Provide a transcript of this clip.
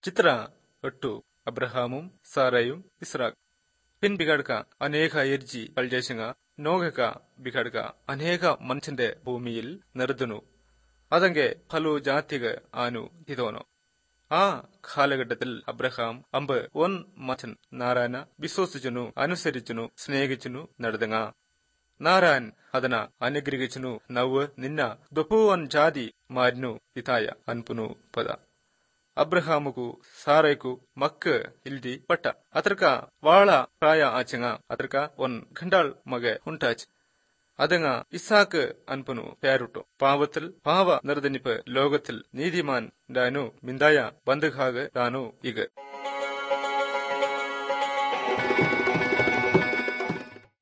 ಚಿತ್ರ ಒಟ್ಟು ಅಬ್ರಹಾಮುಂ ಸಾರയും ಇಸ್ರಾಕ್ പിൻ ബിഗാഡ്ക അനേക എർജി കൾജേശങ്ങ നോഗക ബിഗാഡ്ക അനേക മനുഷ്യന്റെ ഭൂമിയിൽ നിറതുന്നു അതെങ്കെ ഫലു ജാതിക ആനു ഇതോനോ ആ കാലഘട്ടത്തിൽ അബ്രഹാം അമ്പ് ഒൻ മച്ചൻ നാരായണ വിശ്വസിച്ചുന്നു അനുസരിച്ചുന്നു സ്നേഹിച്ചുന്നു നടതുങ്ങ നാരായൺ ಅದನ അനുഗ്രഹിച്ചുന്നു നവ് നിന്ന ദൊപ്പുവൻ ജാതി മാരിനു ഇതായ അൻപുനു പದ ಅಬ್ರಹಾಮುಗೂ ಸಾರೈಕು ಮಕ್ಕ ಇಲ್ದಿ ಪಟ್ಟ ಅತ್ರಕ ವಾಳ ಪ್ರಾಯ ಆಚಂಗ ಅತ್ರಕ ಒನ್ ಘಂಡಾಳ್ ಮಗ ಹುಂಟಾಚ್ അതങ്ങ ഇസാക്ക് അൻപനു പേരുട്ടു പാവത്തിൽ പാവ നിർദ്ദനിപ്പ് ലോകത്തിൽ നീതിമാൻ ഡാനു മിന്തായ ബന്ധുഖാഗ് ദാനു ഇഗ്